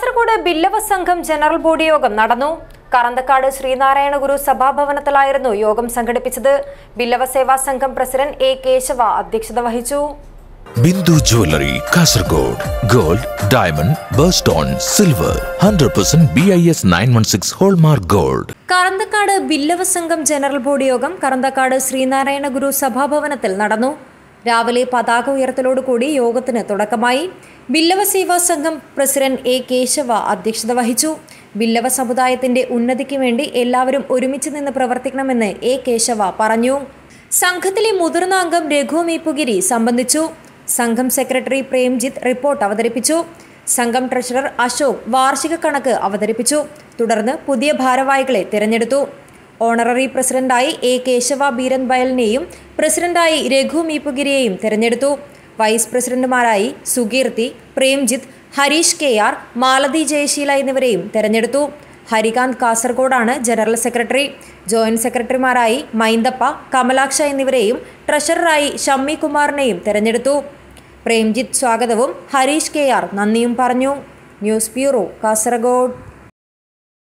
Kasaragod Billava Sangham general body യോഗം നടന്നു കറന്തക്കാട് ശ്രീനാരായണ ഗുരു സഭാഭവനത്തിലായിരുന്നു യോഗം സംഘടിപ്പിച്ചത് ബില്ലവ സേവാ സംഘം പ്രസിഡന്റ് എ കേശവ അധ്യക്ഷത വഹിച്ചു Bindu jewellery Kasaragod gold diamond birthstone silver hundred percent B I S nine one six hallmark gold Karanthakkad Billava Sangham general body യോഗം കറന്തക്കാട് ശ്രീനാരായണ ഗുരു സഭാഭവനത്തിൽ നടന്നു രാവിലെ പതാക ഉയർത്തലോടുകൂടി യോഗത്തിന് തുടക്കമായി ബില്ലവ സേവാ സംഘം പ്രസിഡന്റ് എ കേശവ അധ്യക്ഷത വഹിച്ചു ബില്ലവ സമുദായത്തിന്റെ ഉന്നതിക്ക് വേണ്ടി എല്ലാവരും ഒരുമിച്ച് നിന്ന് പ്രവർത്തിക്കണമെന്ന് എ കേശവ പറഞ്ഞു സംഘത്തിലെ മുതിർന്ന അംഗം രഘു മീപ്പുഗിരി സംബന്ധിച്ചു സംഘം സെക്രട്ടറി പ്രേംജിത്ത് റിപ്പോർട്ട് അവതരിപ്പിച്ചു സംഘം ട്രഷറർ അശോക് വാർഷിക കണക്ക് അവതരിപ്പിച്ചു തുടർന്ന് പുതിയ ഭാരവാഹികളെ തിരഞ്ഞെടുത്തു ഓണററി പ്രസിഡന്റായി എ കേശവ ബീരൻ ബയലിനെയും പ്രസിഡന്റായി രഘു മീപ്പുഗിരിയെയും തിരഞ്ഞെടുത്തു വൈസ് പ്രസിഡന്റുമാരായി സുകീർത്തി പ്രേംജിത്ത് ഹരീഷ് കെ ആർ മാലതി ജയശീല എന്നിവരെയും തെരഞ്ഞെടുത്തു ഹരികാന്ത് കാസർഗോഡാണ് ജനറൽ സെക്രട്ടറി ജോയിന്റ് സെക്രട്ടറിമാരായി മൈന്ദപ്പ കമലാക്ഷ എന്നിവരെയും ട്രഷററായി ഷമ്മി കുമാറിനെയും തെരഞ്ഞെടുത്തു പ്രേംജിത്ത് സ്വാഗതവും ഹരീഷ് കെ ആർ നന്ദിയും പറഞ്ഞു ന്യൂസ് ബ്യൂറോ കാസർഗോഡ്